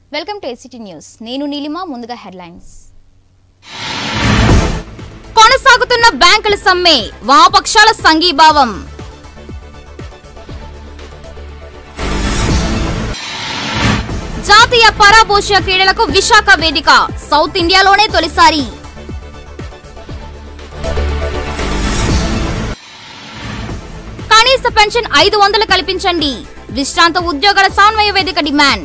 welcome to ACT news నేను నీలిమా ముందుగా headlines కొనసాగుతున్న బ్యాంకుల సమ్మె వామపక్షాల సంఘీభావం జాతీయ పరాభోష క్రీడలకు విశాఖ వేదిక సౌత్ ఇండియాలోనే తొలిసారి కనీస పెన్షన్ ఐదు వందలు కల్పించండి విశ్రాంత ఉద్యోగాల సమన్వయ వేదిక డిమాండ్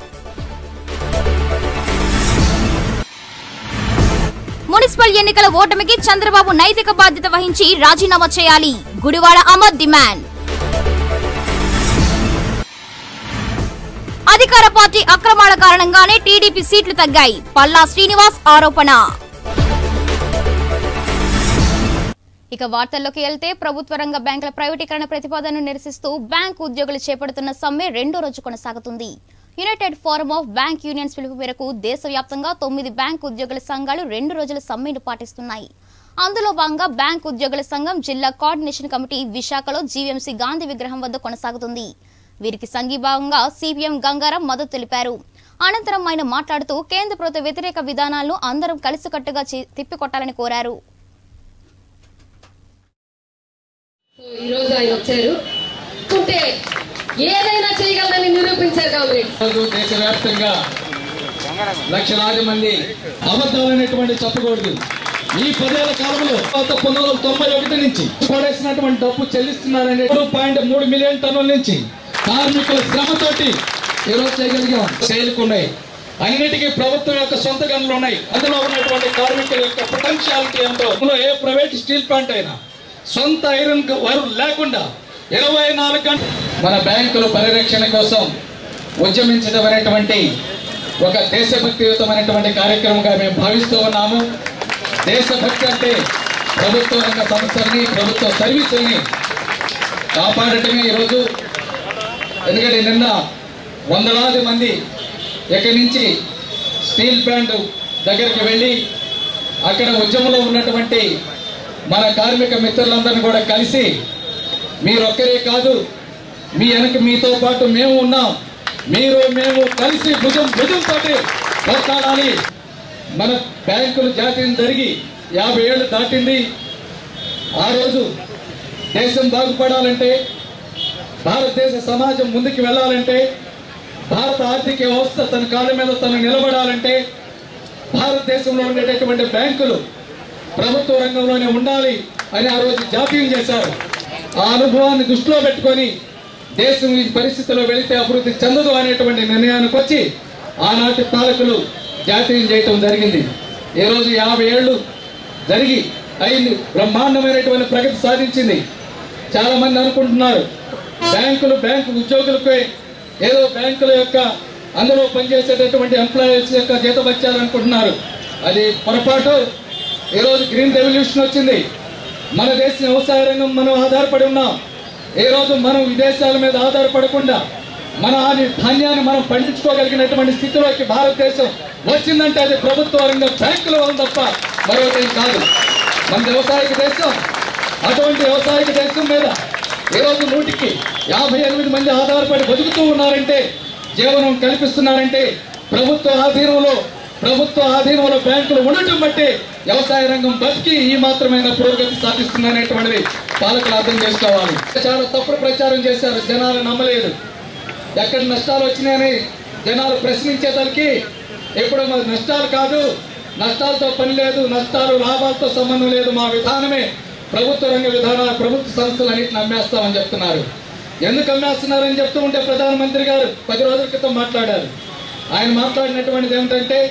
మున్సిపల్ ఎన్నికల ఓటమికి చంద్రబాబు నైతిక బాధ్యత వహించి రాజీనామా చేయాలి గుడివాడ అమర్ డిమాండ్ అధికార పార్టీ అక్రమాల కారణంగానే టీడీపీ సీట్లు తగ్గాయి పల్లా శ్రీనివాస్ ఆరోపణ ఇక వార్తల్లోకి వెళ్తే ప్రభుత్వ రంగ బ్యాంకుల ప్రైవేటీకరణ ప్రతిపాదనను నిరసిస్తూ బ్యాంకు ఉద్యోగులు చేపడుతున్న సమ్మె రెండో రోజు కొనసాగుతుంది United Forum of bank unions పిలుపు మేరకు దేశవ్యాప్తంగా తొమ్మిది బ్యాంకు ఉద్యోగుల సంఘాలు రెండు రోజుల సమ్మెను పాటిస్తున్నాయి అందులో భాగంగా బ్యాంక్ ఉద్యోగుల సంఘం జిల్లా కోఆర్డినేషన్ కమిటీ విశాఖలో జీవీఎంసీ గాంధీ విగ్రహం వద్ద కొనసాగుతుంది వీరికి సంఘీభావంగా సిపిఎం గంగారాం మద్దతు తెలిపారు అనంతరం ఆయన మాట్లాడుతూ కేంద్ర ప్రభుత్వ వ్యతిరేక విధానాలను అందరం కలిసికట్టుగా చే- తిప్పికొట్టాలని కోరారు సో ఈరోజు ఆయన వచ్చారు ఉంటే ఏదైనా చేయగలదని నిరూపించారు కామ్రేడ్స్ రోజు దేశవ్యాప్తంగా లక్షలాది మంది అబద్ధాలనేటువంటి చెప్పకూడదు ఈ పదేళ్ల కాలంలో పంతొమ్మిది వందల తొంభై ఒకటి నుంచి పడేసినటువంటి డబ్బు చెల్లిస్తున్నారనే మూడు పాయింట్ మూడు మిలియన్ టన్నుల నుంచి కార్మికుల శ్రమతోటి ఈరోజు చేయగలిగాం చేయలుకున్నాయి అన్నిటికీ ప్రభుత్వం యొక్క సొంత గనులు ఉన్నాయి అందులో ఉన్నటువంటి కార్మికుల యొక్క పొటెన్షియాలిటీ ఎంతో అందులో ఏ ప్రైవేట్ స్టీల్ ప్లాంట్ అయినా సొంత ఐరన్ వరు లేకుండా ఇరవై నాలుగు గంటలు మన బ్యాంకుల పరిరక్షణ కోసం ఉద్యమించడం అనేటువంటి ఒక దేశభక్తియుతమైనటువంటి కార్యక్రమంగా మేము భావిస్తూ ఉన్నాము దేశభక్తి అంటే ప్రభుత్వ రంగ సంస్థల్ని ప్రభుత్వ సర్వీసుల్ని కాపాడటమే ఈరోజు ఎందుకంటే నిన్న వందలాది మంది ఇక్కడి నుంచి స్టీల్ ప్లాంట్ దగ్గరికి వెళ్ళి అక్కడ ఉద్యమంలో ఉన్నటువంటి మన కార్మిక మిత్రులందరినీ కూడా కలిసి మీరొక్కరే కాదు మీ వెనక మీతో పాటు మేము ఉన్నాం మీరు మేము కలిసి భుజం భుజంతో పోట్లాడాలి మన బ్యాంకులు జాతీయం జరిగి యాభై ఏళ్ళు దాటింది ఆ రోజు దేశం బాగుపడాలంటే భారతదేశ సమాజం ముందుకు వెళ్ళాలంటే భారత ఆర్థిక వ్యవస్థ తన కాళ్ళ మీద తను నిలబడాలంటే భారతదేశంలో ఉండేటటువంటి బ్యాంకులు ప్రభుత్వ రంగంలోనే ఉండాలి అని ఆ రోజు జాతీయం చేశారు ఆ అనుభవాన్ని దృష్టిలో పెట్టుకొని దేశం ఈ పరిస్థితిలో వెళితే అభివృద్ధి చెందదు అనేటువంటి నిర్ణయానికి వచ్చి ఆనాటి పాలకులు జాతీయం చేయటం జరిగింది ఈ రోజు యాభై ఏళ్ళు జరిగి అయింది బ్రహ్మాండమైనటువంటి ప్రగతి సాధించింది చాలా మంది అనుకుంటున్నారు బ్యాంకులు బ్యాంకు ఉద్యోగులకే ఏదో బ్యాంకుల యొక్క అందులో పనిచేసేటటువంటి ఎంప్లాయీస్ యొక్క జీతభత్యాలు అనుకుంటున్నారు అది పొరపాటు ఈరోజు గ్రీన్ రెవల్యూషన్ వచ్చింది మన దేశ వ్యవసాయ రంగం మనం ఆధారపడి ఉన్నాం ఈ రోజు మనం విదేశాల మీద ఆధారపడకుండా మన ఆది ధాన్యాన్ని మనం పండించుకోగలిగినటువంటి స్థితిలోకి భారతదేశం వచ్చిందంటే అది ప్రభుత్వ రంగ బ్యాంకుల వల్ల తప్ప మరొకటి కాదు మన వ్యవసాయక దేశం అటువంటి వ్యవసాయక దేశం మీద ఈరోజు నూటికి యాభై ఎనిమిది మంది ఆధారపడి బతుకుతూ ఉన్నారంటే జీవనం కల్పిస్తున్నారంటే ప్రభుత్వ ఆధీనంలో ప్రభుత్వ ఆధీనంలో బ్యాంకులు ఉండటం బట్టి వ్యవసాయ రంగం బతికి ఈ మాత్రమైన పురోగతి సాధిస్తుందనేటువంటిది పాలకులు అర్థం చేసుకోవాలి చాలా తప్పుడు ప్రచారం చేశారు జనాలు నమ్మలేదు ఎక్కడ నష్టాలు వచ్చినాయని జనాలు ప్రశ్నించేదానికి ఎప్పుడు మాకు నష్టాలు కాదు నష్టాలతో పని లేదు నష్టాలు లాభాలతో సంబంధం లేదు మా విధానమే ప్రభుత్వ రంగ విధానాలు ప్రభుత్వ సంస్థలు అన్నింటిని అమ్మేస్తామని చెప్తున్నారు ఎందుకు అమ్మేస్తున్నారని చెప్తూ ఉంటే ప్రధానమంత్రి గారు పది రోజుల క్రితం మాట్లాడారు ఆయన మాట్లాడినటువంటిది ఏమిటంటే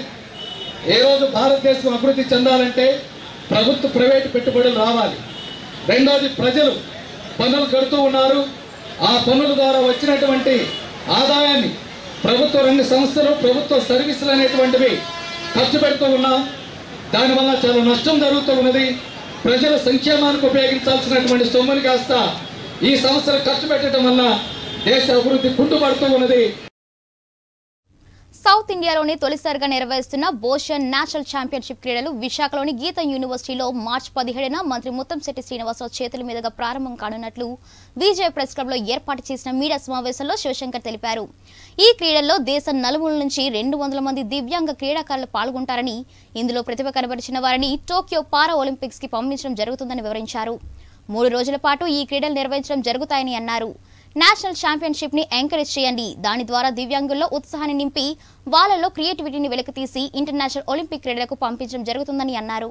ఏ రోజు భారతదేశం అభివృద్ధి చెందాలంటే ప్రభుత్వ ప్రైవేటు పెట్టుబడులు రావాలి రెండోది ప్రజలు పన్నులు కడుతూ ఉన్నారు ఆ పన్నుల ద్వారా వచ్చినటువంటి ఆదాయాన్ని ప్రభుత్వ రంగ సంస్థలు ప్రభుత్వ సర్వీసులు అనేటువంటివి ఖర్చు పెడుతూ ఉన్నాం దానివల్ల చాలా నష్టం జరుగుతూ ఉన్నది ప్రజల సంక్షేమానికి ఉపయోగించాల్సినటువంటి సొమ్ముని కాస్త ఈ సంస్థలు ఖర్చు పెట్టడం వల్ల దేశ అభివృద్ధి కుంటుపడుతూ ఉన్నది సౌత్ ఇండియాలోని తొలిసారిగా నిర్వహిస్తున్న బోషన్ నేషనల్ ఛాంపియన్షిప్ క్రీడలు విశాఖలోని గీత యూనివర్సిటీలో మార్చి పదిహేడున మంత్రి ముత్తంశెట్టి శ్రీనివాసరావు చేతుల మీదుగా ప్రారంభం కానున్నట్లు విజయ ప్రెస్ క్లబ్ లో ఏర్పాటు చేసిన మీడియా సమావేశంలో శివశంకర్ తెలిపారు ఈ క్రీడల్లో దేశం నలుమూల నుంచి రెండు వందల మంది దివ్యాంగ క్రీడాకారులు పాల్గొంటారని ఇందులో ప్రతిభ కనబరిచిన వారిని టోక్యో పారా ఒలింపిక్స్ కి పంపించడం జరుగుతుందని వివరించారు మూడు రోజుల పాటు ఈ క్రీడలు నిర్వహించడం జరుగుతాయని అన్నారు నేషనల్ ఛాంపియన్షిప్ ని ఎంకరేజ్ చేయండి దాని ద్వారా దివ్యాంగుల్లో ఉత్సాహాన్ని నింపి వాళ్ళలో క్రియేటివిటీని వెలికితీసి ఇంటర్నేషనల్ ఒలింపిక్ క్రీడలకు పంపించడం జరుగుతుందని అన్నారు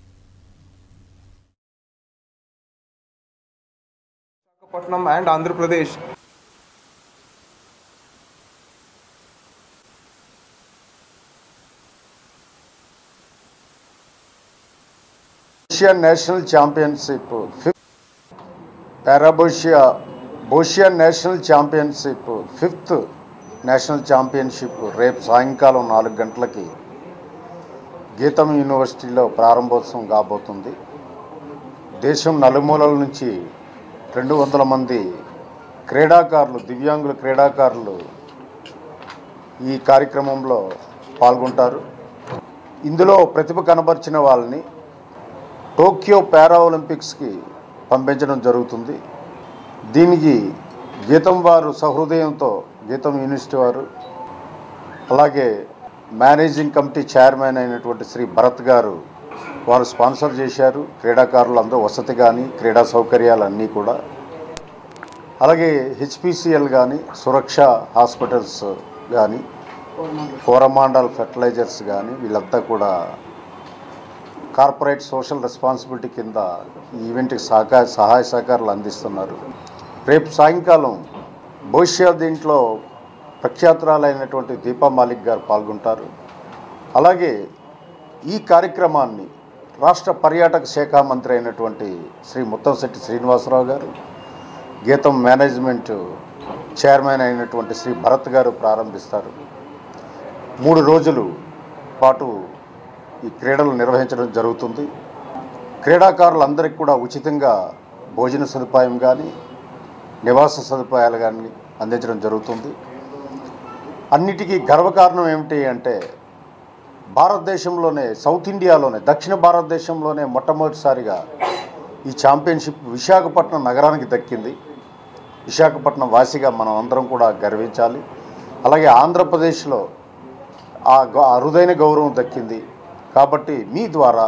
Visakhapatnam and Andhra Pradesh Asian national championship fifth పారాబోషియా బోషియన్ national championship fifth national championship రేపు సాయంకాలం నాలుగు గంటలకి గీతం యూనివర్సిటీలో ప్రారంభోత్సవం కాబోతుంది దేశం నలుమూలల నుంచి రెండు వందల మంది క్రీడాకారులు దివ్యాంగుల క్రీడాకారులు ఈ కార్యక్రమంలో పాల్గొంటారు ఇందులో ప్రతిభ కనబరిచిన వాళ్ళని టోక్యో పారా ఒలింపిక్స్కి పంపించడం జరుగుతుంది దీనికి గీతం వారు సహృదయంతో గీతం యూనివర్సిటీ వారు అలాగే మేనేజింగ్ కమిటీ చైర్మన్ అయినటువంటి శ్రీ భరత్ గారు వారు స్పాన్సర్ చేశారు క్రీడాకారులందరూ వసతి కానీ క్రీడా సౌకర్యాలు అన్నీ కూడా అలాగే హెచ్పిసిఎల్ కానీ సురక్ష హాస్పిటల్స్ కానీ కోరమాండల్ ఫెర్టిలైజర్స్ కానీ వీళ్ళంతా కూడా కార్పొరేట్ సోషల్ రెస్పాన్సిబిలిటీ కింద ఈ ఈవెంట్కి సహకార సహాయ సహకారాలు అందిస్తున్నారు రేపు సాయంకాలం భవిష్య దీంట్లో ప్రఖ్యాతురాలైనటువంటి దీపా మాలిక్ గారు పాల్గొంటారు అలాగే ఈ కార్యక్రమాన్ని రాష్ట్ర పర్యాటక శాఖ మంత్రి అయినటువంటి శ్రీ ముత్తంశెట్టి శ్రీనివాసరావు గారు గీతం మేనేజ్మెంట్ చైర్మన్ అయినటువంటి శ్రీ భరత్ గారు ప్రారంభిస్తారు మూడు రోజులు పాటు ఈ క్రీడలు నిర్వహించడం జరుగుతుంది క్రీడాకారులందరికీ కూడా ఉచితంగా భోజన సదుపాయం కానీ నివాస సదుపాయాలు కానీ అందించడం జరుగుతుంది అన్నిటికీ గర్వకారణం ఏమిటి అంటే భారతదేశంలోనే సౌత్ ఇండియాలోనే దక్షిణ భారతదేశంలోనే మొట్టమొదటిసారిగా ఈ ఛాంపియన్షిప్ విశాఖపట్నం నగరానికి దక్కింది విశాఖపట్నం వాసిగా మనం అందరం కూడా గర్వించాలి అలాగే ఆంధ్రప్రదేశ్లో ఆ గ- అరుదైన గౌరవం దక్కింది కాబట్టి మీ ద్వారా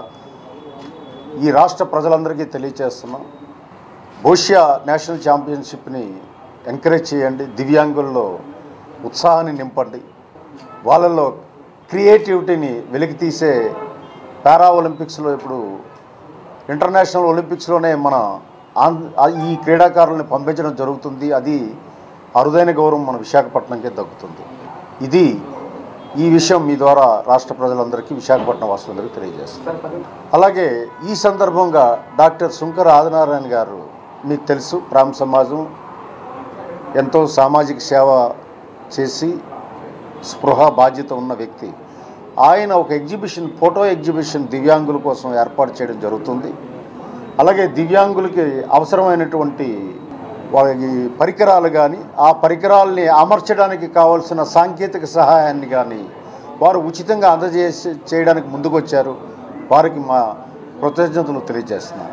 ఈ రాష్ట్ర ప్రజలందరికీ తెలియచేస్తున్నాం బోషియా నేషనల్ ఛాంపియన్షిప్ని ఎంకరేజ్ చేయండి దివ్యాంగుల్లో ఉత్సాహాన్ని నింపండి వాళ్ళల్లో క్రియేటివిటీని వెలికి తీసే పారా ఒలింపిక్స్లో ఇప్పుడు ఇంటర్నేషనల్ ఒలింపిక్స్లోనే మన ఆంధ్ర ఆ- ఈ క్రీడాకారుల్ని పంపించడం జరుగుతుంది అది అరుదైన గౌరవం మన విశాఖపట్నంకే దక్కుతుంది ఇది ఈ విషయం మీ ద్వారా రాష్ట్ర ప్రజలందరికీ విశాఖపట్నం వాసులందరికీ తెలియజేస్తారు అలాగే ఈ సందర్భంగా డాక్టర్ శుంకర ఆదినారాయణ గారు మీకు తెలుసు ప్రామ సమాజం ఎంతో సామాజిక సేవ చేసి స్పృహ బాధ్యత ఉన్న వ్యక్తి ఆయన ఒక ఎగ్జిబిషన్ ఫోటో ఎగ్జిబిషన్ దివ్యాంగుల కోసం ఏర్పాటు చేయడం జరుగుతుంది అలాగే దివ్యాంగులకి అవసరమైనటువంటి వాళ్ళకి పరికరాలు కానీ ఆ పరికరాలని అమర్చడానికి కావాల్సిన సాంకేతిక సహాయాన్ని కానీ వారు ఉచితంగా అందజేసి చేయడానికి ముందుకొచ్చారు వారికి మా కృతజ్ఞతలు తెలియజేస్తున్నాను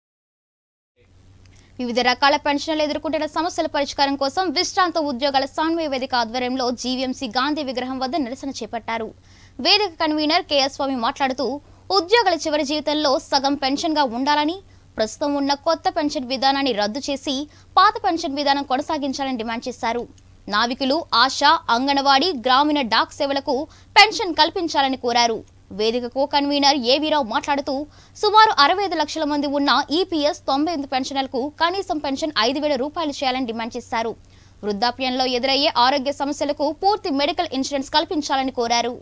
వివిధ రకాల పెన్షన్లు ఎదుర్కొంటున్న సమస్యల పరిష్కారం కోసం విశ్రాంత ఉద్యోగాల సమన్వయ వేదిక ఆధ్వర్యంలో జీవీఎంసీ గాంధీ విగ్రహం వద్ద నిరసన చేపట్టారు వేదిక కన్వీనర్ కేఎస్ స్వామి మాట్లాడుతూ ఉద్యోగుల చివరి జీవితంలో సగం పెన్షన్ గా ఉండాలని ప్రస్తుతం ఉన్న కొత్త పెన్షన్ విధానాన్ని రద్దు చేసి పాత పెన్షన్ విధానం కొనసాగించాలని డిమాండ్ చేశారు నావికులు ఆశా అంగన్వాడీ గ్రామీణ డాక్ సేవలకు పెన్షన్ కల్పించాలని కోరారు వేదికకు కన్వీనర్ ఏవీరావు మాట్లాడుతూ సుమారు అరవై ఐదు లక్షల మంది ఉన్న ఈపీఎస్ తొంభై ఎనిమిది పెన్షనర్లకు కనీసం పెన్షన్ ఐదు వేల రూపాయలు చేయాలని డిమాండ్ చేశారు వృద్ధాప్యంలో ఎదురయ్యే ఆరోగ్య సమస్యలకు పూర్తి మెడికల్ ఇన్సూరెన్స్ కల్పించాలని కోరారు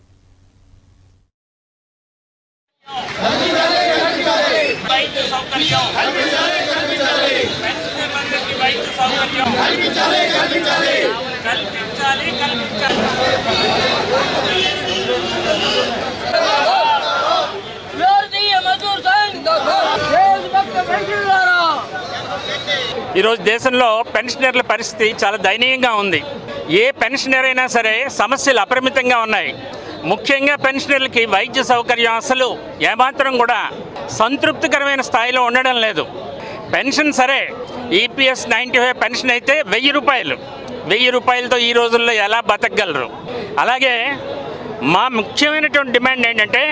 వైద్య సౌకర్యం పెన్షనర్లందరికీ వైద్య సౌకర్యం కల్పించాలి కల్పించాలి भारतीय मजदूर संघ देशभक्त पेंशनदारा ఈరోజు దేశంలో పెన్షనర్ల పరిస్థితి చాలా దయనీయంగా ఉంది ఏ పెన్షనర్ అయినా సరే సమస్యలు అపరిమితంగా ఉన్నాయి ముఖ్యంగా పెన్షనర్లకి వైద్య సౌకర్యం అసలు ఏమాత్రం కూడా సంతృప్తికరమైన స్థాయిలో ఉండడం లేదు పెన్షన్ సరే ఈపీఎస్ నైంటీ ఫైవ్ పెన్షన్ అయితే వెయ్యి రూపాయలు వెయ్యి రూపాయలతో ఈ రోజుల్లో ఎలా బతకగలరు అలాగే మా ముఖ్యమైనటువంటి డిమాండ్ ఏంటంటే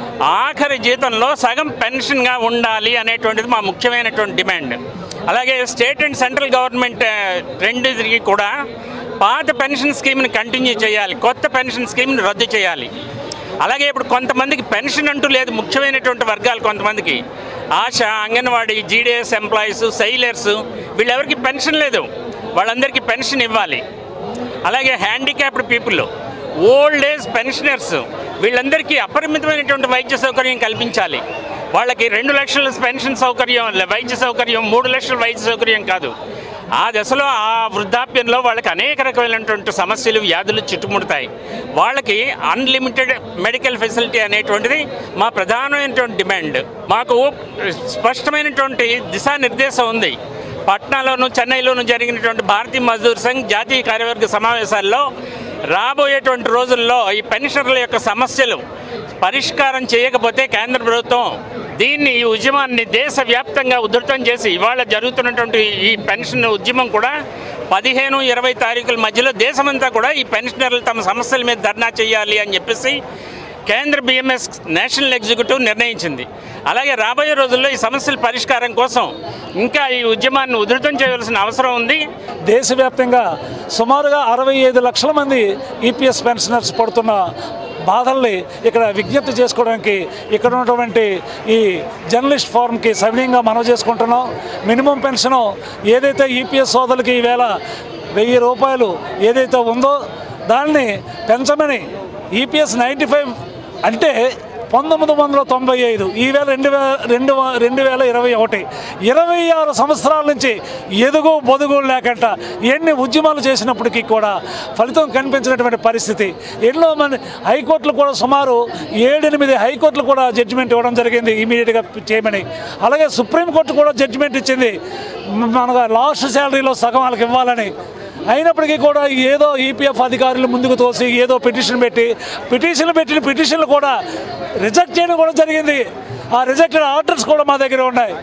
ఆఖరి జీతంలో సగం పెన్షన్గా ఉండాలి అనేటువంటిది మా ముఖ్యమైనటువంటి డిమాండ్ అలాగే స్టేట్ అండ్ సెంట్రల్ గవర్నమెంట్ ఆ, రెండింటికి కూడా పాత పెన్షన్ స్కీమ్ని కంటిన్యూ చేయాలి కొత్త పెన్షన్ స్కీమ్ని రద్దు చేయాలి అలాగే ఇప్పుడు కొంతమందికి పెన్షన్ అంటూ లేదు ముఖ్యమైనటువంటి వర్గాలు కొంతమందికి ASHA anganwadi GDS employees sailors వీళ్ళెవరికి పెన్షన్ లేదు వాళ్ళందరికీ పెన్షన్ ఇవ్వాలి అలాగే handicapped people old age pensioners వీళ్ళందరికీ అపరిమితమైనటువంటి వైద్య సౌకర్యం కల్పించాలి వాళ్ళకి రెండు లక్షల పెన్షన్ సౌకర్యం లే- వైద్య సౌకర్యం మూడు లక్షల వైద్య సౌకర్యం కాదు ఆ దశలో ఆ వృద్ధాప్యంలో వాళ్ళకి అనేక రకమైనటువంటి సమస్యలు వ్యాధులు చుట్టుముడతాయి వాళ్ళకి అన్లిమిటెడ్ మెడికల్ ఫెసిలిటీ అనేటువంటిది మా ప్రధానమైనటువంటి డిమాండ్ మాకు స్పష్టమైనటువంటి దిశానిర్దేశం ఉంది పట్నాలోను చెన్నైలోను జరిగినటువంటి భారతీయ మజ్దూర్ సంఘ్ జాతీయ కార్యవర్గ సమావేశాల్లో రాబోయేటువంటి రోజుల్లో ఈ పెన్షనర్ల యొక్క సమస్యలు పరిష్కారం చేయకపోతే కేంద్ర ప్రభుత్వం దీన్ని ఈ ఉద్యమాన్ని దేశవ్యాప్తంగా ఉధృతం చేసి ఇవాళ జరుగుతున్నటువంటి ఈ పెన్షన్ ఉద్యమం కూడా పదిహేను ఇరవై తారీఖుల మధ్యలో దేశమంతా కూడా ఈ పెన్షనర్లు తమ సమస్యల మీద ధర్నా చేయాలి అని చెప్పేసి కేంద్ర బిఎంఎస్ నేషనల్ ఎగ్జిక్యూటివ్ నిర్ణయించింది అలాగే రాబోయే రోజుల్లో ఈ సమస్యల పరిష్కారం కోసం ఇంకా ఈ ఉద్యమాన్ని ఉధృతం చేయవలసిన అవసరం ఉంది దేశవ్యాప్తంగా సుమారుగా అరవై ఐదు లక్షల మంది ఈపీఎస్ పెన్షనర్స్ పడుతున్న బాధల్ని ఇక్కడ విజ్ఞప్తి చేసుకోవడానికి ఇక్కడ ఉన్నటువంటి ఈ జర్నలిస్ట్ ఫోరంకి సవినీయంగా మనవి చేసుకుంటున్నాం మినిమం పెన్షను ఏదైతే ఈపీఎస్ సోదరులకి ఈవేళ వెయ్యి రూపాయలు ఏదైతే ఉందో దాన్ని పెంచమని ఈపీఎస్ నైంటీ ఫైవ్ అంటే పంతొమ్మిది వందల తొంభై ఐదు ఈవేళ రెండు వేల రెండు వ- రెండు వేల ఇరవై ఒకటి ఇరవై ఆరు సంవత్సరాల నుంచి ఎదుగు బొదుగు లేకుండా ఎన్ని ఉద్యమాలు చేసినప్పటికీ కూడా ఫలితం కనిపించినటువంటి పరిస్థితి ఎన్నో మంది హైకోర్టులు కూడా సుమారు ఏడెనిమిది హైకోర్టులు కూడా జడ్జిమెంట్ ఇవ్వడం జరిగింది ఇమీడియట్గా చేయమని అలాగే సుప్రీంకోర్టు కూడా జడ్జిమెంట్ ఇచ్చింది మనకు లాస్ట్ శాలరీలో సగం వాళ్ళకి ఇవ్వాలని అయినప్పటికీ కూడా ఏదో ఈపీఎఫ్ అధికారులు ముందుకు తోసి ఏదో పిటిషన్ పెట్టి పిటిషన్లు పెట్టిన పిటిషన్లు కూడా రిజెక్ట్ చేయడం కూడా జరిగింది ఆ రిజెక్టెడ్ ఆర్డర్స్ కూడా మా దగ్గర ఉన్నాయి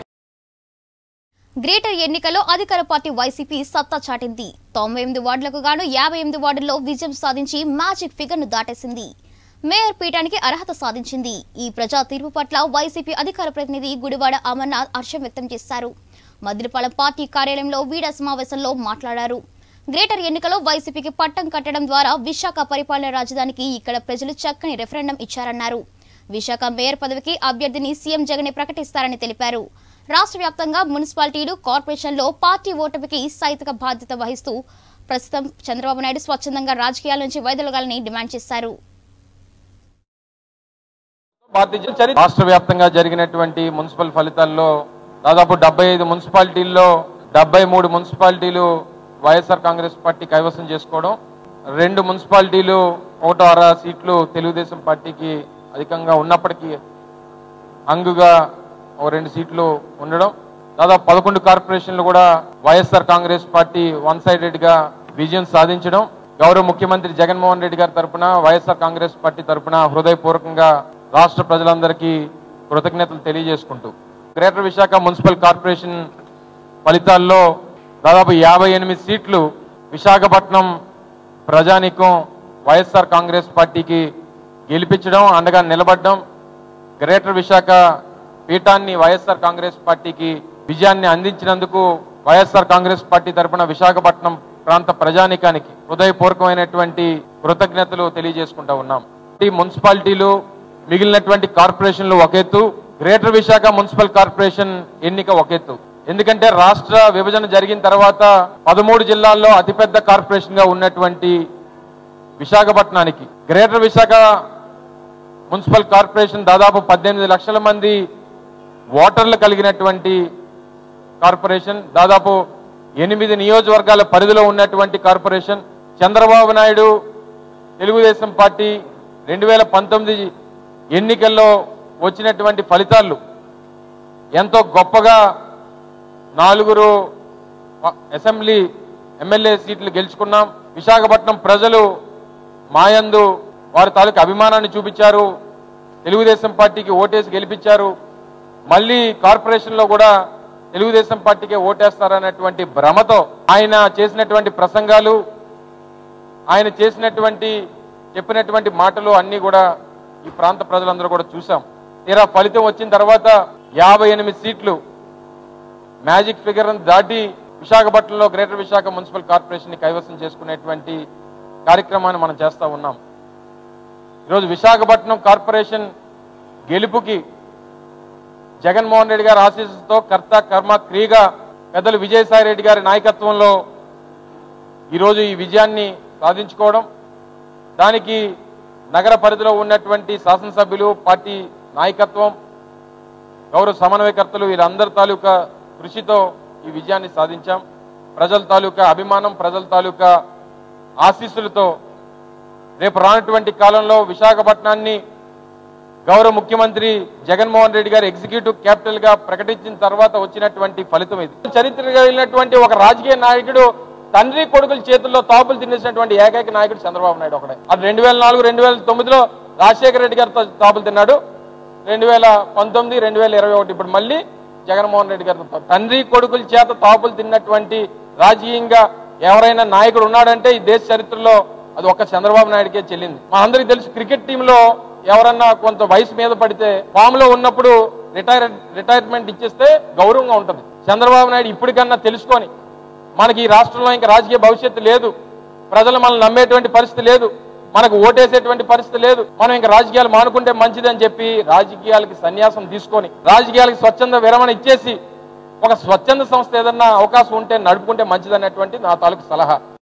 గ్రేటర్ ఎన్నికలో అధికార పార్టీ వైసీపీ సత్తా చాటింది తొంభై ఎనిమిది వార్డులకు గాను యాభై ఎనిమిది వార్డుల్లో విజయం సాధించి మ్యాజిక్ ఫిగర్ ను దాటేసింది మేయర్ పీఠానికి అర్హత సాధించింది ఈ ప్రజా తీర్పు పట్ల వైసీపీ అధికార ప్రతినిధి గుడివాడ అమర్నాథ్ హర్షం వ్యక్తం చేశారు మదిలిపాలెం పార్టీ కార్యాలయంలో వీడియో సమావేశంలో మాట్లాడారు గ్రేటర్ ఎన్నికలో వైసీపీకి పట్టం కట్టడం ద్వారా విశాఖ పరిపాలన రాజధానికి ఇక్కడ ప్రజలు చక్కని రెఫరెండం ఇచ్చారన్నారు విశాఖ మేయర్ పదవికి అభ్యర్థిని సీఎం జగనే ప్రకటిస్తారని తెలిపారు రాష్ట్ర వ్యాప్తంగా మున్సిపాలిటీలు కార్పొరేషన్లో పార్టీ ఓటమికి సైతిక బాధ్యత వహిస్తూ ప్రస్తుతం చంద్రబాబు నాయుడు స్వచ్ఛందంగా రాజకీయాల నుంచి వైదొలగాలని డిమాండ్ చేశారు రాష్ట్ర వ్యాప్తంగా జరిగినటువంటి మున్సిపల్ ఫలితాల్లో దాదాపు డెబ్బై ఐదు మున్సిపాలిటీల్లో డెబ్బై మూడు మున్సిపాలిటీలు వైఎస్ఆర్ కాంగ్రెస్ పార్టీ కైవసం చేసుకోవడం రెండు మున్సిపాలిటీలు ఒకటో అర సీట్లు తెలుగుదేశం పార్టీకి అధికంగా ఉన్నప్పటికీ అంగుగా ఒక రెండు సీట్లు ఉండడం దాదాపు పదకొండు కార్పొరేషన్లు కూడా YSR Congress party one sided గా విజయం సాధించడం గౌరవ ముఖ్యమంత్రి జగన్మోహన్ రెడ్డి గారి తరపున వైఎస్ఆర్ కాంగ్రెస్ పార్టీ తరపున హృదయపూర్వకంగా రాష్ట్ర ప్రజలందరికీ కృతజ్ఞతలు తెలియజేసుకుంటూ గ్రేటర్ విశాఖ మున్సిపల్ కార్పొరేషన్ ఫలితాల్లో దాదాపు యాభై ఎనిమిది సీట్లు విశాఖపట్నం ప్రజానీకం వైఎస్ఆర్ కాంగ్రెస్ పార్టీకి గెలిపించడం అండగా నిలబడడం గ్రేటర్ విశాఖ పీఠాన్ని వైఎస్ఆర్ కాంగ్రెస్ పార్టీకి విజయాన్ని అందించినందుకు వైఎస్ఆర్ కాంగ్రెస్ పార్టీ తరపున విశాఖపట్నం ప్రాంత ప్రజానీకానికి హృదయపూర్వకమైనటువంటి కృతజ్ఞతలు తెలియజేసుకుంటా ఉన్నాం ఈ మున్సిపాలిటీలు మిగిలినటువంటి కార్పొరేషన్లు ఒక ఎత్తు గ్రేటర్ విశాఖ మున్సిపల్ కార్పొరేషన్ ఎన్నిక ఒక ఎత్తు ఎందుకంటే రాష్ట్ర విభజన జరిగిన తర్వాత పదమూడు జిల్లాల్లో అతిపెద్ద కార్పొరేషన్ గా ఉన్నటువంటి విశాఖపట్నానికి గ్రేటర్ విశాఖ మున్సిపల్ కార్పొరేషన్ దాదాపు పద్దెనిమిది లక్షల మంది ఓటర్లు కలిగినటువంటి కార్పొరేషన్ దాదాపు ఎనిమిది నియోజకవర్గాల పరిధిలో ఉన్నటువంటి కార్పొరేషన్ చంద్రబాబు నాయుడు తెలుగుదేశం పార్టీ రెండు వేల పంతొమ్మిది ఎన్నికల్లో వచ్చినటువంటి ఫలితాలు ఎంతో గొప్పగా నాలుగురు అసెంబ్లీ ఎమ్మెల్యే సీట్లు గెలుచుకున్నాం విశాఖపట్నం ప్రజలు మాయందు వారి తాలూకు అభిమానాన్ని చూపించారు తెలుగుదేశం పార్టీకి ఓటేసి గెలిపించారు మళ్ళీ కార్పొరేషన్లో కూడా తెలుగుదేశం పార్టీకే ఓటేస్తారనేటువంటి భ్రమతో ఆయన చేసినటువంటి ప్రసంగాలు ఆయన చేసినటువంటి చెప్పినటువంటి మాటలు అన్నీ కూడా ఈ ప్రాంత ప్రజలందరూ కూడా చూసాం తీరా ఫలితం వచ్చిన తర్వాత యాభై ఎనిమిది సీట్లు మ్యాజిక్ ఫిగర్ దాటి విశాఖపట్నంలో గ్రేటర్ విశాఖ మున్సిపల్ కార్పొరేషన్ ని కైవసం చేసుకునేటువంటి కార్యక్రమాన్ని మనం చేస్తా ఉన్నాం ఈరోజు విశాఖపట్నం కార్పొరేషన్ గెలుపుకి జగన్మోహన్ రెడ్డి గారి ఆశీస్సుతో కర్త కర్మ క్రియగా పెద్దలు విజయసాయి రెడ్డి గారి నాయకత్వంలో ఈరోజు ఈ విజయాన్ని సాధించుకోవడం దానికి నగర పరిధిలో ఉన్నటువంటి శాసనసభ్యులు పార్టీ నాయకత్వం గౌరవ సమన్వయకర్తలు వీళ్ళందరి తాలూకా కృషితో ఈ విజయాన్ని సాధించాం ప్రజల తాలూకా అభిమానం ప్రజల తాలూకా ఆశీస్సులతో రేపు రానటువంటి కాలంలో విశాఖపట్నాన్ని గౌరవ ముఖ్యమంత్రి జగన్మోహన్ రెడ్డి గారు ఎగ్జిక్యూటివ్ క్యాపిటల్ గా ప్రకటించిన తర్వాత వచ్చినటువంటి ఫలితం ఇది చరిత్ర కలిగినటువంటి ఒక రాజకీయ నాయకుడు తండ్రి కొడుకుల చేతుల్లో తాపులు తినేసినటువంటి ఏకైక నాయకుడు చంద్రబాబు నాయుడు ఒకడే అది రెండు వేల నాలుగు రెండు వేల తొమ్మిదిలో రాజశేఖర రెడ్డి గారితో తాపులు తిన్నాడు రెండు వేల పంతొమ్మిది రెండు వేల ఇరవై ఒకటి ఇప్పుడు మళ్ళీ జగన్మోహన్ రెడ్డి గారితో తండ్రి కొడుకుల చేత తాపులు తిన్నటువంటి రాజకీయంగా ఎవరైనా నాయకుడు ఉన్నాడంటే ఈ దేశ చరిత్రలో అది ఒక్క చంద్రబాబు నాయుడుకే చెల్లింది మా అందరికి తెలుసు క్రికెట్ టీంలో ఎవరన్నా కొంత వయసు మీద పడితే ఫామ్ లో ఉన్నప్పుడు రిటైర్ రిటైర్మెంట్ ఇచ్చేస్తే గౌరవంగా ఉంటుంది చంద్రబాబు నాయుడు ఇప్పటికన్నా తెలుసుకొని మనకి ఈ రాష్ట్రంలో ఇంకా రాజకీయ భవిష్యత్తు లేదు ప్రజలు మనల్ని నమ్మేటువంటి పరిస్థితి లేదు మనకు ఓటేసేటువంటి పరిస్థితి లేదు మనం ఇంకా రాజకీయాలు మానుకుంటే మంచిదని చెప్పి రాజకీయాలకి సన్యాసం తీసుకొని రాజకీయాలకి స్వచ్ఛంద విరమణ ఇచ్చేసి ఒక స్వచ్ఛంద సంస్థ ఏదన్నా అవకాశం ఉంటే నడుపుకుంటే మంచిదనేటువంటి నా తాలూకు సలహా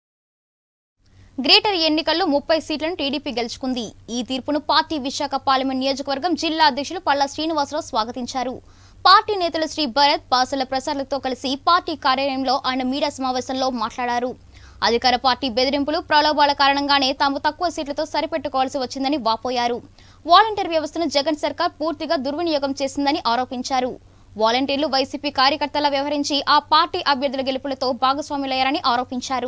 గ్రేటర్ ఎన్నికల్లో ముప్పై సీట్లను టీడీపీ గెలుచుకుంది ఈ తీర్పును పార్టీ విశాఖ పార్లమెంట్ నియోజకవర్గం జిల్లా అధ్యక్షులు పల్లా శ్రీనివాసరావు స్వాగతించారు పార్టీ నేతలు శ్రీ భరత్ పాసల ప్రసాద్లతో కలిసి పార్టీ కార్యాలయంలో ఆయన మీడియా సమావేశంలో మాట్లాడారు అధికార పార్టీ బెదిరింపులు ప్రలోభాల కారణంగానే తాము తక్కువ సీట్లతో సరిపెట్టుకోవాల్సి వచ్చిందని వాపోయారు వాలంటీర్ వ్యవస్థను జగన్ సర్కార్ పూర్తిగా దుర్వినియోగం చేసిందని ఆరోపించారు వాలంటీర్లు వైసీపీ కార్యకర్తలా వ్యవహరించి ఆ పార్టీ అభ్యర్థుల గెలుపులతో భాగస్వాములయ్యారని ఆరోపించారు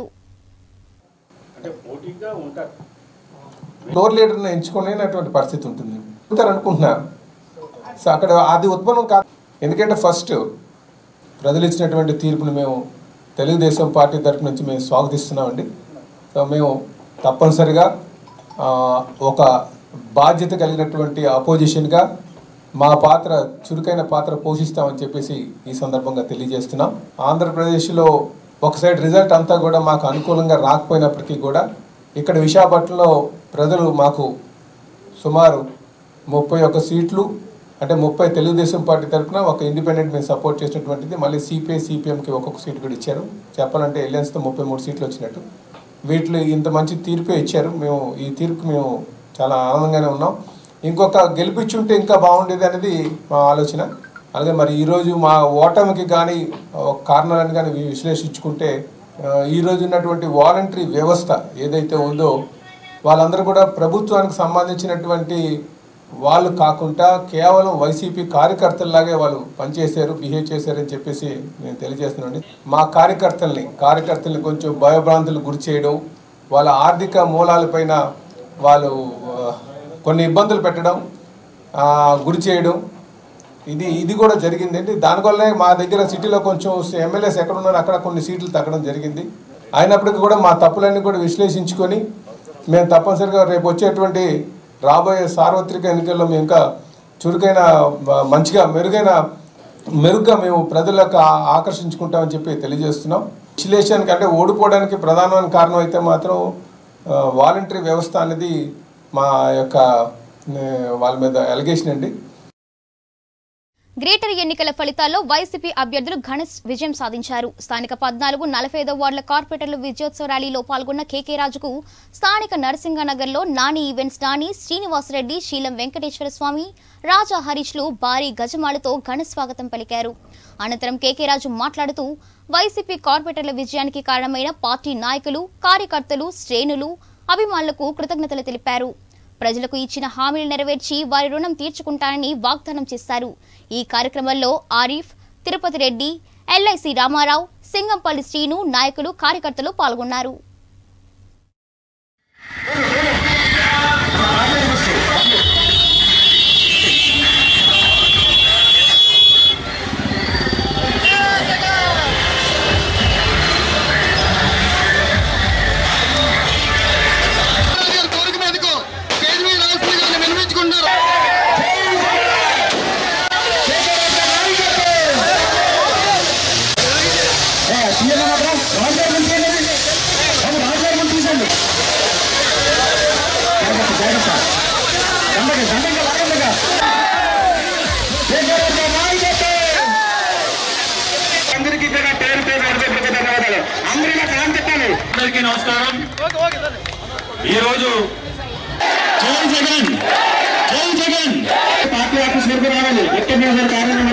ఫ్లోర్ లీడర్ని ఎంచుకునేటువంటి పరిస్థితి ఉంటుంది ఉంటారు అనుకుంటున్నారు సో అక్కడ అది ఉత్పన్నం కాదు ఎందుకంటే ఫస్ట్ ప్రజలు ఇచ్చినటువంటి తీర్పును మేము తెలుగుదేశం పార్టీ తరపు నుంచి మేము స్వాగతిస్తున్నామండి సో మేము తప్పనిసరిగా ఆ, ఒక బాధ్యత కలిగినటువంటి అపోజిషన్గా మా పాత్ర చురుకైన పాత్ర పోషిస్తామని చెప్పేసి ఈ సందర్భంగా తెలియజేస్తున్నాం ఆంధ్రప్రదేశ్లో ఒక సైడ్ రిజల్ట్ అంతా కూడా మాకు అనుకూలంగా రాకపోయినప్పటికీ కూడా ఇక్కడ విశాఖపట్నంలో ప్రజలు మాకు సుమారు ముప్పై ఒక్క సీట్లు అంటే ముప్పై తెలుగుదేశం పార్టీ తరఫున ఒక ఇండిపెండెంట్ మేము సపోర్ట్ చేసినటువంటిది మళ్ళీ సిపిఐ సిపిఎంకి ఒక్కొక్క సీటు కూడా ఇచ్చారు చెప్పాలంటే ఎలియన్స్తో ముప్పై మూడు సీట్లు వచ్చినట్టు వీటిలో ఇంత మంచి తీర్పే ఇచ్చారు మేము ఈ తీర్పుకి మేము చాలా ఆనందంగానే ఉన్నాం ఇంకొక గెలిపించుంటే ఇంకా బాగుండేది అనేది మా ఆలోచన అలాగే మరి ఈరోజు మా ఓటమికి కానీ కారణాలను కానీ విశ్లేషించుకుంటే ఆ, ఈ రోజు ఉన్నటువంటి వాలంటరీ వ్యవస్థ ఏదైతే ఉందో వాళ్ళందరూ కూడా ప్రభుత్వానికి సంబంధించినటువంటి వాళ్ళు కాకుండా కేవలం వైసీపీ కార్యకర్తల్లాగే వాళ్ళు పనిచేశారు బిహేవ్ చేశారని చెప్పేసి నేను తెలియజేస్తున్నాను మా కార్యకర్తల్ని కార్యకర్తల్ని కొంచెం భయభ్రాంతులు గురి చేయడం వాళ్ళ ఆర్థిక మూలాలపైన వాళ్ళు ఆ, కొన్ని ఇబ్బందులు పెట్టడం ఆ, గురి చేయడం ఇది ఇది కూడా జరిగిందండి దానివల్లే మా దగ్గర సిటీలో కొంచెం ఎమ్మెల్యేస్ ఎక్కడ ఉన్నారో అక్కడ కొన్ని సీట్లు తగ్గడం జరిగింది అయినప్పటికీ కూడా మా తప్పులన్నీ కూడా విశ్లేషించుకొని మేము తప్పనిసరిగా రేపు వచ్చేటువంటి రాబోయే సార్వత్రిక ఎన్నికల్లో మేము ఇంకా చురుకైన మ- మంచిగా మెరుగైన మెరుగ్గా మేము ప్రజలకు ఆ- ఆకర్షించుకుంటామని చెప్పి తెలియజేస్తున్నాం విశ్లేషణకి అంటే ఓడిపోవడానికి ప్రధానమైన కారణం అయితే మాత్రం వాలంటరీ వ్యవస్థ అనేది మా యొక్క ఆ, వాళ్ళ మీద ఎలిగేషన్ అండి గ్రేటర్ ఎన్నికల ఫలితాల్లో వైసీపీ అభ్యర్థులు ఘన విజయం సాధించారు స్థానిక పద్నాలుగు నలభై ఐదో వార్డుల కార్పొరేటర్ల విజయోత్సవ ర్యాలీలో పాల్గొన్న కేకే రాజుకు స్థానిక నరసింగనగర్లో నాని ఈవెంట్స్ నాని శ్రీనివాసరెడ్డి శీలం వెంకటేశ్వర స్వామి రాజా హరీష్లు భారీ గజమాలతో ఘన స్వాగతం పలికారు అనంతరం కేకే రాజు మాట్లాడుతూ వైసీపీ కార్పొరేటర్ల విజయానికి కారణమైన పార్టీ నాయకులు కార్యకర్తలు శ్రేణులు అభిమానులకు కృతజ్ఞతలు తెలిపారు ప్రజలకు ఇచ్చిన హామీలు నెరవేర్చి వారి రుణం తీర్చుకుంటానని వాగ్దానం చేశారు ఈ కార్యక్రమంలో ఆరిఫ్ తిరుపతి రెడ్డి ఎల్ఐసి రామారావు సింగంపల్లి శ్రీను నాయకులు కార్యకర్తలు పాల్గొన్నారు అందరికీ నమస్కారం ఈరోజు జై జగన్ జై జగన్ పార్టీ ఆఫీస్ వరకు రావాలి ఎక్కడ కార్యక్రమం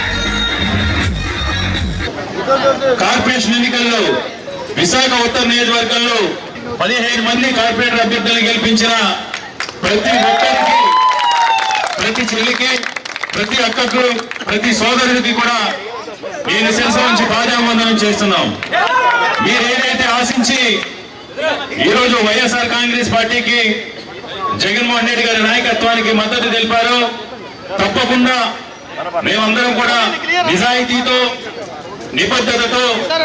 కార్పొరేషన్ ఎన్నికల్లో విశాఖ ఉత్తర నియోజకవర్గంలో పదిహేను మంది కార్పొరేటర్ అభ్యర్థులను గెలిపించిన ప్రతి ఒక్కరికి ప్రతి చెల్లికి ప్రతి అక్కకు ప్రతి సోదరుడికి కూడా నేను శిరస నుంచి పాదావందనం చేస్తున్నాం మీరు ఏదైతే ఆశించి ఈరోజు వైఎస్ఆర్ కాంగ్రెస్ పార్టీకి జగన్మోహన్ రెడ్డి గారి నాయకత్వానికి మద్దతు తెలిపారో తప్పకుండా మేమందరం కూడా నిజాయితీతో నిబద్ధతతో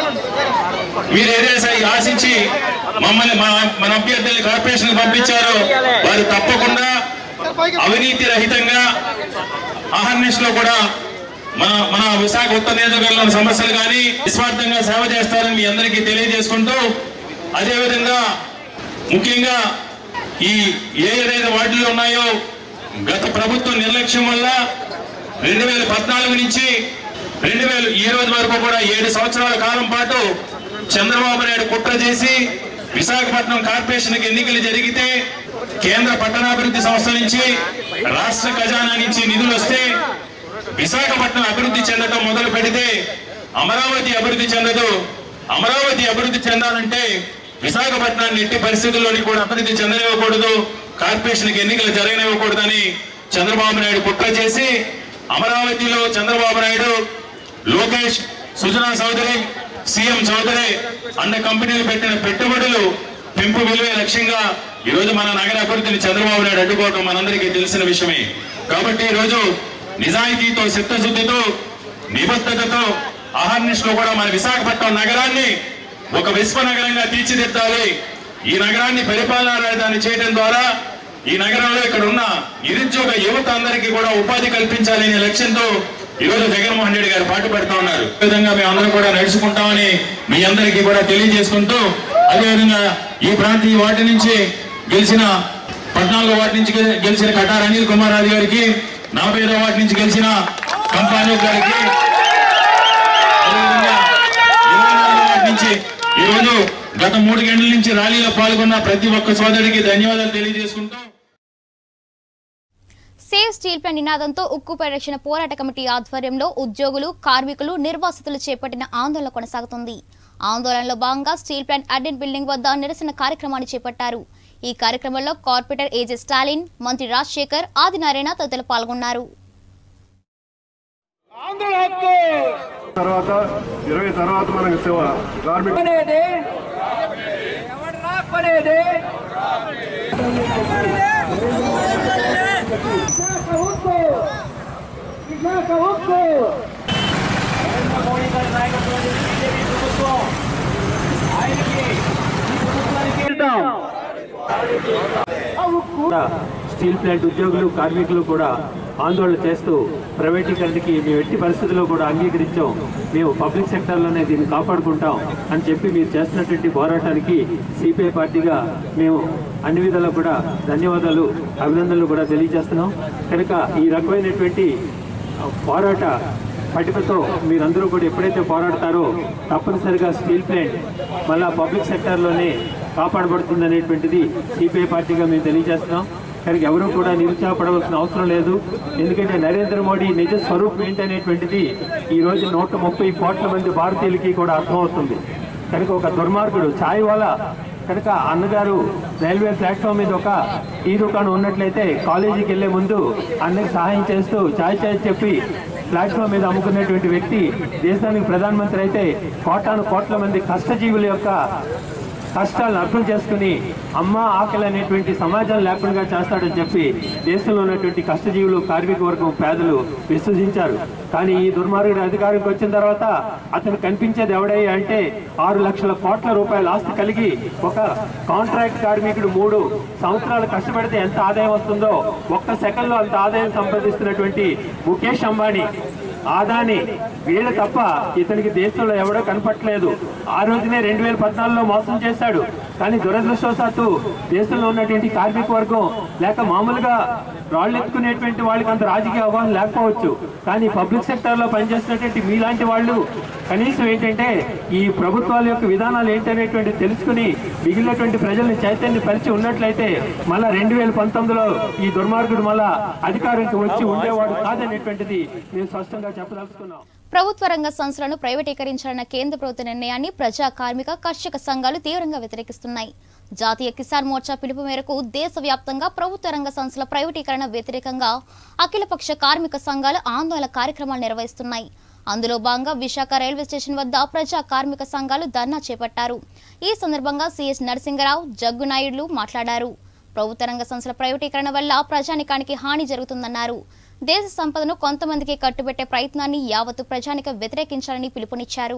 మీరు ఏదైతే ఆశించి మమ్మల్ని మా- మన అభ్యర్థుల్ని కార్పొరేషన్ పంపించారో వారు తప్పకుండా అవినీతి రహితంగా అహర్నిశ్ లో కూడా మన మన విశాఖ ఉత్తర నియోజకవర్గంలో సమస్యలు కానీ నిస్వార్థంగా సేవ చేస్తారని మీ అందరికీ తెలియజేసుకుంటూ అదేవిధంగా ముఖ్యంగా ఈ ఏ ఏదైతే వార్డులు ఉన్నాయో గత ప్రభుత్వం నిర్లక్ష్యం వల్ల రెండు వేల పద్నాలుగు నుంచి రెండు వేల ఈ రోజు వరకు కూడా ఏడు సంవత్సరాల కాలం పాటు చంద్రబాబు నాయుడు కుట్ర చేసి విశాఖపట్నం కార్పొరేషన్ ఎన్నికలు జరిగితే కేంద్ర పట్టణాభివృద్ధి సంస్థ నుంచి రాష్ట్ర ఖజానా నుంచి నిధులు వస్తే విశాఖపట్నం అభివృద్ధి చెందడం మొదలు పెడితే అమరావతి అభివృద్ధి చెందదు అమరావతి అభివృద్ధి చెందాలంటే విశాఖపట్నాన్ని ఎట్టి పరిస్థితుల్లోని కూడా అభివృద్ధి చెందనివ్వకూడదు కార్పొరేషన్కి ఎన్నికలు జరగనివ్వకూడదని చంద్రబాబు నాయుడు కుట్ర చేసి అమరావతిలో చంద్రబాబు నాయుడు లోకేష్ సుజనా చౌదరి సీఎం చౌదరి అన్న కంపెనీలు పెట్టిన పెట్టుబడులు పెంపు విలువే లక్ష్యంగా ఈ రోజు మన నగర అభివృద్ధిని చంద్రబాబు నాయుడు అడ్డుకోవడం మనందరికీ తెలిసిన విషయమే కాబట్టి ఈ రోజు నిజాయితీతో చిత్తశుద్ధితో నిబద్ధతతో అహర్నిశలో కూడా మన విశాఖపట్నం నగరాన్ని ఒక విశ్వ నగరంగా తీర్చిదిద్దాలి ఈ నగరాన్ని పరిపాలనా రాజధాని చేయడం ద్వారా ఈ నగరంలో ఇక్కడ ఉన్న నిరుద్యోగ యువత అందరికీ కూడా ఉపాధి కల్పించాలనే లక్ష్యంతో ఈ రోజు జగన్మోహన్ రెడ్డి గారు పాటుపడుతూ ఉన్నారు ఈ విధంగా మేము అందరం కూడా నడుచుకుంటామని మీ అందరికీ కూడా తెలియజేసుకుంటూ అదేవిధంగా ఈ ప్రాంతీయ వార్డు నుంచి గెలిచిన పద్నాలుగో వార్డు నుంచి గె- గెలిచిన కటార్ అనిల్ కుమార్ రాజు గారికి నలభై ఐదో వార్డు నుంచి గెలిచిన కంపానీ గారికి అదేవిధంగా ఇరవై నాలుగో వార్డు నుంచి ఈ రోజు గత మూడు గంటల నుంచి ర్యాలీలో పాల్గొన్న ప్రతి ఒక్క సోదరుడికి ధన్యవాదాలు తెలియజేసుకుంటూ సేవ్ స్టీల్ ప్లాంట్ నినాదంతో ఉక్కు పరిరక్షణ పోరాట కమిటీ ఆధ్వర్యంలో ఉద్యోగులు కార్మికులు నిర్వాసితులు చేపట్టిన ఆందోళన కొనసాగుతుంది ఆందోళనలో భాగంగా స్టీల్ ప్లాంట్ అడ్డెన్ బిల్డింగ్ వద్ద నిరసన కార్యక్రమాన్ని చేపట్టారు ఈ కార్యక్రమంలో కార్పొరేటర్ ఏజే స్టాలిన్ మంత్రి రాజశేఖర్ ఆదినారాయణ తదితరులు పాల్గొన్నారు తర్వాత ఇరవై తర్వాత మనకి సేవ కార్మిక స్టీల్ ప్లాంట్ ఉద్యోగులు కార్మికులు కూడా ఆందోళన చేస్తూ ప్రైవేటీకరణకి మేము ఎట్టి పరిస్థితుల్లో కూడా అంగీకరించాం మేము పబ్లిక్ సెక్టర్లోనే దీన్ని కాపాడుకుంటాం అని చెప్పి మీరు చేస్తున్నటువంటి పోరాటానికి సిపిఐ పార్టీగా మేము అన్ని విధాలా కూడా ధన్యవాదాలు అభినందనలు కూడా తెలియజేస్తున్నాం కనుక ఈ రకమైనటువంటి ఆ, పోరాట పటిమతో మీరందరూ కూడా ఎప్పుడైతే పోరాడతారో తప్పనిసరిగా స్టీల్ ప్లాంట్ మళ్ళా పబ్లిక్ సెక్టార్లోనే కాపాడబడుతుందనేటువంటిది సిపిఐ పార్టీగా మేము తెలియజేస్తున్నాం కానీ ఎవరూ కూడా నిరుత్సాహపడవలసిన అవసరం లేదు ఎందుకంటే నరేంద్ర మోడీ నిజ స్వరూపం ఏంటనేటువంటిది ఈ రోజు నూట ముప్పై కోట్ల మంది భారతీయులకి కూడా అర్థమవుతుంది కనుక ఒక దుర్మార్గుడు ఛాయ్ వాళ్ళ కనుక అన్నగారు రైల్వే ప్లాట్ఫామ్ మీద ఒక టీ దుకాణం ఉన్నట్లయితే కాలేజీకి వెళ్లే ముందు అన్నకి సహాయం చేస్తూ ఛాయ్ ఛాయ్ చెప్పి ప్లాట్ఫామ్ మీద అమ్ముకునేటువంటి వ్యక్తి దేశానికి ప్రధానమంత్రి అయితే కోటాను కోట్ల మంది కష్టజీవుల యొక్క కష్టాలను అర్థం చేసుకుని అమ్మ ఆకలి అనేటువంటి సమాజం లేకుండా చేస్తాడని చెప్పి దేశంలో ఉన్నటువంటి కష్టజీవులు కార్మిక వర్గం పేదలు విశ్వసించారు కానీ ఈ దుర్మార్గుడు అధికారంకి వచ్చిన తర్వాత అతను కనిపించేది ఎవడయ్యా అంటే ఆరు లక్షల కోట్ల రూపాయల ఆస్తి కలిగి ఒక కాంట్రాక్ట్ కార్మికుడు మూడు సంవత్సరాలు కష్టపడితే ఎంత ఆదాయం వస్తుందో ఒక్క సెకండ్లో అంత ఆదాయం సంపాదిస్తున్నటువంటి ముఖేష్ అంబానీ ఆదాని వీళ్ళ తప్ప ఇతనికి దేశంలో ఎవడో కనపట్లేదు ఆ రోజునే రెండు వేల పద్నాలుగులో మోసం చేశాడు కానీ దురదృష్టవశాత్తు దేశంలో ఉన్నటువంటి కార్మిక వర్గం లేక మామూలుగా రాళ్ళు ఎత్తుకునేటువంటి వాళ్ళకి అంత రాజకీయ అవగాహన లేకపోవచ్చు కానీ పబ్లిక్ సెక్టర్ లో పనిచేస్తున్నటువంటి మీలాంటి వాళ్ళు కనీసం ఏంటంటే ఈ ప్రభుత్వాల యొక్క విధానాలు ఏంటనేటువంటి తెలుసుకుని మిగిలినటువంటి ప్రజల్ని చైతన్యపరిచి ఉన్నట్లయితే మళ్ళా రెండు వేల పంతొమ్మిదిలో ఈ దుర్మార్గుడు మళ్ళా అధికారంకి వచ్చి ఉండేవాడు కాదనేటువంటిది మేము స్పష్టంగా చెప్పదలుచుకున్నాం ప్రభుత్వ రంగ సంస్థలను ప్రైవేటీకరించాలన్న కేంద్ర ప్రభుత్వ నిర్ణయాన్ని ప్రజా కార్మిక కర్షక సంఘాలు తీవ్రంగా వ్యతిరేకిస్తున్నాయి జాతీయ కిసాన్ మోర్చా పిలుపు మేరకు దేశవ్యాప్తంగా ప్రభుత్వ రంగ సంస్థల ప్రైవేటీకరణ వ్యతిరేకంగా అఖిలపక్ష కార్మిక సంఘాలు ఆందోళన కార్యక్రమాలు నిర్వహిస్తున్నాయి అందులో భాగంగా విశాఖ రైల్వే స్టేషన్ వద్ద ప్రజా కార్మిక సంఘాలు ధర్నా చేపట్టారు ఈ సందర్భంగా సిఎస్ నరసింగరావు జగ్గునాయుడులు మాట్లాడారు ప్రభుత్వ రంగ సంస్థల ప్రైవేటీకరణ వల్ల ప్రజానికానికి హాని జరుగుతుందన్నారు దేశ సంపదను కొంతమందికి కట్టుబెట్టే ప్రయత్నాన్ని యావత్తు ప్రజానిక వ్యతిరేకించాలని పిలుపునిచ్చారు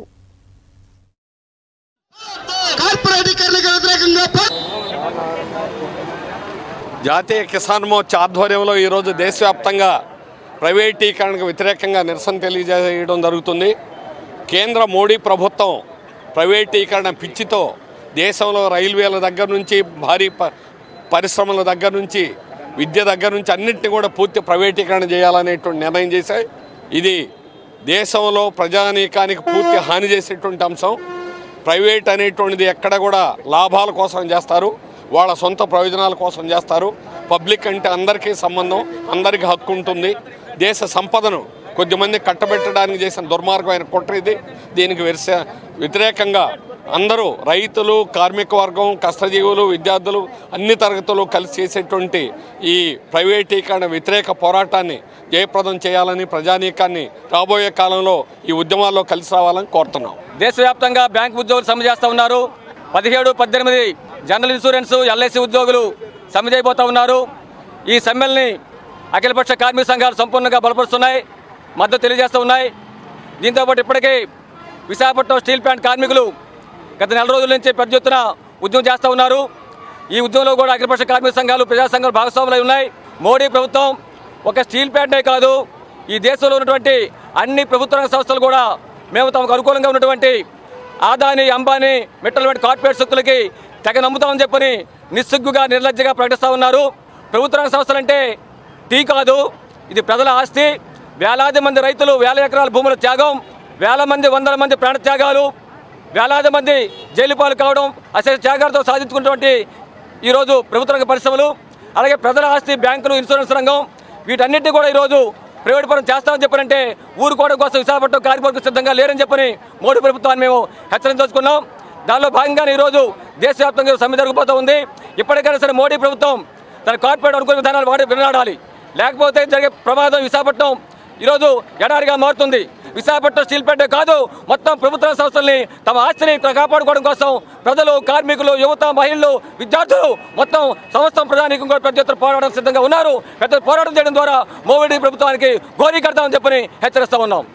జాతీయ కిసాన్ మోర్చా ఆధ్వర్యంలో ఈరోజు దేశవ్యాప్తంగా ప్రైవేటీకరణకు వ్యతిరేకంగా నిరసన తెలియజేయడం జరుగుతుంది కేంద్ర మోడీ ప్రభుత్వం ప్రైవేటీకరణ పిచ్చితో దేశంలో రైల్వేల దగ్గర నుంచి భారీ ప పరిశ్రమల దగ్గర నుంచి విద్య దగ్గర నుంచి అన్నింటినీ కూడా పూర్తి ప్రైవేటీకరణ చేయాలనేటువంటి నిర్ణయం చేశాయి ఇది దేశంలో ప్రజానీకానికి పూర్తి హాని చేసేటువంటి అంశం ప్రైవేట్ అనేటువంటిది ఎక్కడ కూడా లాభాల కోసం చేస్తారు వాళ్ళ సొంత ప్రయోజనాల కోసం చేస్తారు పబ్లిక్ అంటే అందరికీ సంబంధం అందరికీ హక్కు ఉంటుంది దేశ సంపదను కొద్దిమంది కట్టబెట్టడానికి చేసిన దుర్మార్గమైన కుట్ర ఇది దీనికి వెరస వ్యతిరేకంగా అందరూ రైతులు కార్మిక వర్గం కష్టజీవులు విద్యార్థులు అన్ని తరగతులు కలిసి చేసేటువంటి ఈ ప్రైవేటీకరణ వ్యతిరేక పోరాటాన్ని జయప్రదం చేయాలని ప్రజానీకాన్ని రాబోయే కాలంలో ఈ ఉద్యమాల్లో కలిసి రావాలని కోరుతున్నాం దేశవ్యాప్తంగా బ్యాంక్ ఉద్యోగులు సమ్మె చేస్తూ ఉన్నారు పదిహేడు పద్దెనిమిది జనరల్ ఇన్సూరెన్స్ ఎల్ఐసి ఉద్యోగులు సమ్మె చేయబోతూ ఉన్నారు ఈ సమ్మెల్ని అఖిలపక్ష కార్మిక సంఘాలు సంపూర్ణంగా బలపరుస్తున్నాయి మద్దతు తెలియజేస్తూ ఉన్నాయి దీంతోపాటు ఇప్పటికే విశాఖపట్నం స్టీల్ ప్లాంట్ కార్మికులు గత నెల రోజుల నుంచి పెద్ద ఎత్తున ఉద్యమం చేస్తూ ఉన్నారు ఈ ఉద్యమంలో కూడా అఖిలపక్ష కార్మిక సంఘాలు ప్రజా సంఘాలు భాగస్వాములై ఉన్నాయి మోడీ ప్రభుత్వం ఒక స్టీల్ ప్లాంటే కాదు ఈ దేశంలో ఉన్నటువంటి అన్ని ప్రభుత్వ రంగ సంస్థలు కూడా మేము తమకు అనుకూలంగా ఉన్నటువంటి ఆదాని అంబానీ మిట్టల్ వంటి కార్పొరేట్ శక్తులకి తెగ నమ్ముతామని చెప్పని నిస్సిగ్గుగా నిర్లజ్జగా ప్రకటిస్తూ ఉన్నారు ప్రభుత్వ రంగ సంస్థలంటే టీ కాదు ఇది ప్రజల ఆస్తి వేలాది మంది రైతులు వేల ఎకరాల భూముల త్యాగం వేల మంది వందల మంది ప్రాణ త్యాగాలు వేలాది మంది జైలు పాలు కావడం అశేష త్యాగాలతో సాధించుకున్నటువంటి ఈరోజు ప్రభుత్వ రంగ పరిశ్రమలు అలాగే ప్రజల ఆస్తి బ్యాంకులు ఇన్సూరెన్స్ రంగం వీటన్నిటిని కూడా ఈరోజు ప్రైవేట్ పరం చేస్తామని చెప్పారంటే ఊరుకోవడం కోసం విశాఖపట్నం కార్మికులకు సిద్ధంగా లేరని చెప్పని మోడీ ప్రభుత్వాన్ని మేము హెచ్చరించుకున్నాం దానిలో భాగంగానే ఈరోజు దేశవ్యాప్తంగా సమ్మె జరగబోతూ ఉంది ఇప్పటికైనా సరే మోడీ ప్రభుత్వం తన కార్పొరేట్ అనుకూల విధానాలు వాడి వినాడాలి లేకపోతే జరిగే ప్రమాదం విశాఖపట్నం ఈరోజు ఎడారిగా మారుతుంది విశాఖపట్నం స్టీల్ ప్లాంటే కాదు మొత్తం ప్రభుత్వ సంస్థల్ని తమ ఆస్తిని కాపాడుకోవడం కోసం ప్రజలు కార్మికులు యువత మహిళలు విద్యార్థులు మొత్తం సమస్తం ప్రధానికం కూడా పెద్ద ఎత్తున పోరాటం సిద్ధంగా ఉన్నారు పెద్ద పోరాటం చేయడం ద్వారా మోడీ ప్రభుత్వానికి గోరీ కడతామని చెప్పని హెచ్చరిస్తా ఉన్నాం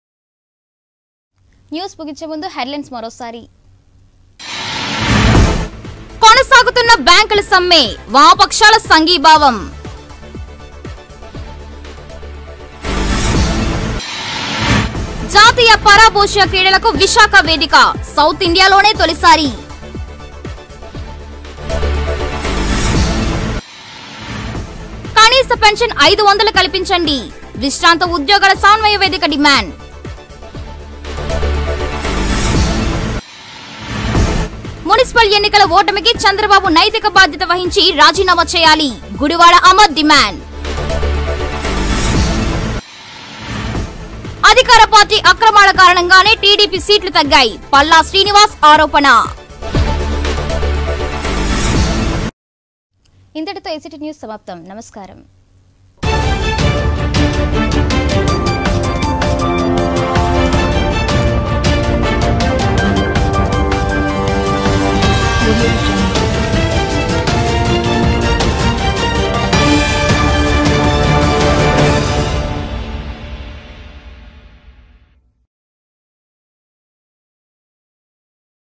న్యూస్ ముగించే ముందు హెడ్లైన్స్ మరోసారి కొనసాగుతున్న బ్యాంకుల సమ్మె వామపక్షాల సంఘీభావం జాతీయ పరాభోష క్రీడలకు విశాఖ వేదిక సౌత్ ఇండియాలోనే తొలిసారి కనీస పెన్షన్ ఐదు వందలు కల్పించండి విశ్రాంత ఉద్యోగుల సమన్వయ వేదిక డిమాండ్ మున్సిపల్ ఎన్నికల ఓటమికి చంద్రబాబు నైతిక బాధ్యత వహించి రాజీనామా చేయాలి గుడివాడ అమర్ డిమాండ్ అధికార పార్టీ అక్రమాల కారణంగానే టీడీపీ సీట్లు తగ్గాయి పల్లా శ్రీనివాస్ ఆరోపణ ఇంతటితో ఏసీటీ న్యూస్ సమాప్తం నమస్కారం